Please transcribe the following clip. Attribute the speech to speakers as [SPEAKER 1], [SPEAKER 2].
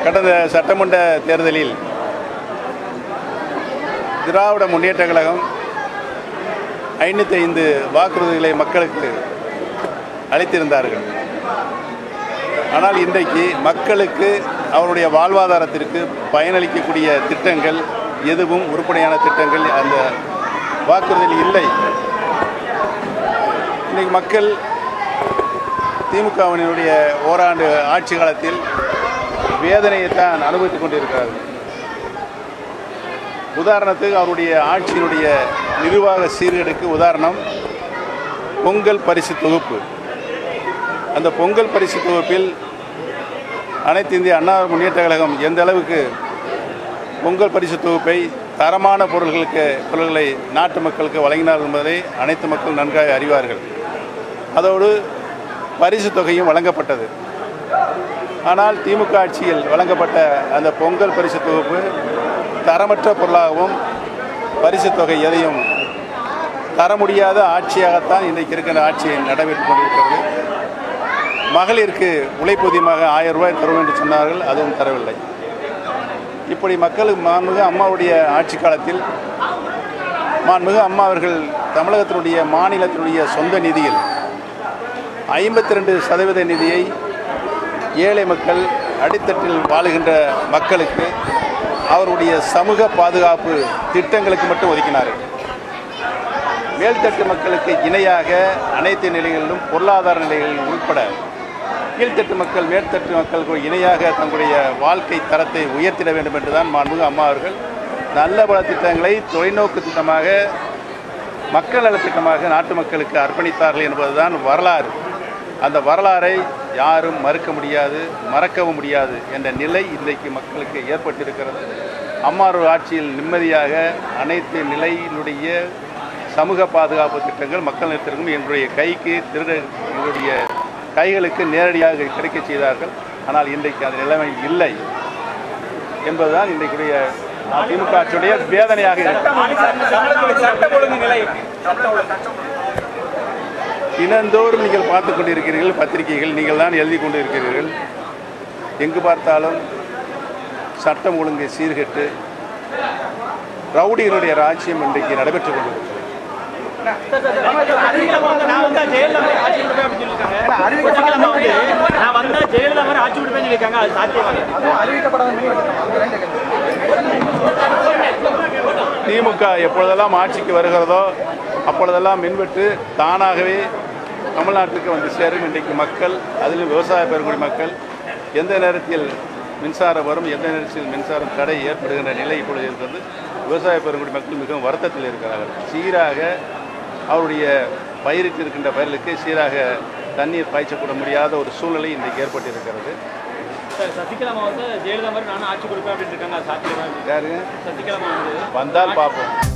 [SPEAKER 1] கடந்த சட்டமன்ற தேர்தலில் திராவிட முன்னேற்ற கழகம் ஐநூற்றி ஐந்து வாக்குறுதிகளை மக்களுக்கு அளித்திருந்தார்கள் ஆனால் இன்றைக்கு மக்களுக்கு அவருடைய வாழ்வாதாரத்திற்கு பயனளிக்கக்கூடிய திட்டங்கள் எதுவும் உருப்படியான திட்டங்கள் அந்த வாக்குறுதியில் இல்லை இன்றைக்கு மக்கள் திமுகவினுடைய ஓராண்டு ஆட்சி காலத்தில் வேதனையைத்தான் அனுபவித்துக் கொண்டிருக்கிறார்கள் உதாரணத்துக்கு அவருடைய ஆட்சியினுடைய நிர்வாக சீர்கேடுக்கு உதாரணம் பொங்கல் பரிசு தொகுப்பு அந்த பொங்கல் பரிசு தொகுப்பில் அனைத்து இந்திய அண்ணா முன்னேற்ற கழகம் எந்த அளவுக்கு பொங்கல் பரிசு தொகுப்பை தரமான பொருள்களுக்கு பொருள்களை நாட்டு மக்களுக்கு வழங்கினார் என்பதை அனைத்து மக்கள் நன்றாக அறிவார்கள் அதோடு பரிசு தொகையும் வழங்கப்பட்டது ஆனால் திமுக ஆட்சியில் வழங்கப்பட்ட அந்த பொங்கல் பரிசு தொகுப்பு தரமற்ற பொருளாகவும் பரிசு தொகை எதையும் தர முடியாத ஆட்சியாகத்தான் இன்றைக்கு இருக்கிற ஆட்சி நடைபெற்றுக் கொண்டிருக்கிறது மகளிருக்கு உழைப்பூதியமாக ஆயிரம் ரூபாய் தரும் என்று சொன்னார்கள் அதுவும் தரவில்லை இப்படி மக்களுக்கு மாண்புமிகு அம்மாவுடைய ஆட்சி காலத்தில் மாண்புமிகு அம்மா அவர்கள் தமிழகத்தினுடைய மாநிலத்தினுடைய சொந்த நிதியில் ஐம்பத்தி ரெண்டு சதவீத நிதியை ஏழை மக்கள் அடித்தட்டில் வாழுகின்ற மக்களுக்கு அவருடைய சமூக பாதுகாப்பு திட்டங்களுக்கு மட்டும் ஒதுக்கினார்கள் மேல்தட்டு மக்களுக்கு இணையாக அனைத்து நிலைகளிலும் பொருளாதார நிலைகளில் உட்பட கீழ்த்தட்டு மக்கள் மேல்தட்டு மக்களுக்கு இணையாக தங்களுடைய வாழ்க்கை தரத்தை உயர்த்திட வேண்டும் என்றுதான் மாண்புமிகு அம்மா அவர்கள் நல்ல பல திட்டங்களை தொலைநோக்கு திட்டமாக மக்கள் நலத் திட்டமாக நாட்டு மக்களுக்கு அர்ப்பணித்தார்கள் என்பதுதான் வரலாறு அந்த வரலாறை யாரும் மறுக்க முடியாது மறக்கவும் முடியாது என்ற நிலை இன்றைக்கு மக்களுக்கு ஏற்பட்டிருக்கிறது அம்மாறு ஆட்சியில் நிம்மதியாக அனைத்து நிலையினுடைய சமூக பாதுகாப்பு திட்டங்கள் மக்கள் நலத்திற்கும் என்னுடைய கைக்கு திருட எங்களுடைய கைகளுக்கு நேரடியாக கிடைக்க செய்தார்கள் ஆனால் இன்றைக்கு அந்த நிலைமை இல்லை என்பதுதான் இன்றைக்குடைய திமுக ஆட்சியுடைய வேதனையாக இருக்கிறது
[SPEAKER 2] சட்டம் ஒழுங்கு நிலை
[SPEAKER 1] தினந்தோறும் நீங்கள் பார்த்து கொண்டிருக்கிறீர்கள் பத்திரிகைகள் நீங்கள் தான் எழுதி கொண்டு இருக்கிறீர்கள் எங்கு பார்த்தாலும் சட்டம் ஒழுங்கை சீர்கெட்டு ரவுடிகளுடைய ராஜ்யம் இன்றைக்கு நடைபெற்றுக் கொண்டிருக்கிறது
[SPEAKER 2] அறிவிக்கலாம் வந்து நான் வந்தா ஜெயலலிதா மாதிரி ஆட்சி கொடுப்பேன் அப்படின்னு சொல்லியிருக்காங்க சசிகலா வந்து நான் வந்தா ஜெயலலிதா மாதிரி ஆட்சி கொடுப்பேன்னு சொல்லியிருக்காங்க அது சாத்தியமாக
[SPEAKER 1] திமுக எப்பொழுதெல்லாம் ஆட்சிக்கு வருகிறதோ அப்பொழுதெல்லாம் மின்வெட்டு தானாகவே தமிழ்நாட்டுக்கு வந்து சேரும் இன்றைக்கு மக்கள் அதிலும் விவசாய பெருங்குடி மக்கள் எந்த நேரத்தில் மின்சாரம் வரும் எந்த நேரத்தில் மின்சாரம் தடை ஏற்படுகின்ற நிலை இப்பொழுது இருக்கிறது விவசாய பெருங்குடி மக்கள் மிகவும் வருத்தத்தில் இருக்கிறார்கள் சீராக அவருடைய பயிரிட்டு இருக்கின்ற பயிர்களுக்கு சீராக தண்ணீர் பாய்ச்சக்கூட முடியாத ஒரு சூழ்நிலை இன்றைக்கு ஏற்பட்டிருக்கிறது
[SPEAKER 2] சார் சசிகலா வந்து ஜெயலலிதா மாதிரி நானும் ஆட்சி கொடுப்பேன் அப்படின்னு இருக்காங்க அது சாத்தியமாக
[SPEAKER 1] யாருங்க
[SPEAKER 2] சசிகலா வந்து
[SPEAKER 1] வந்தால் பார்ப்போம்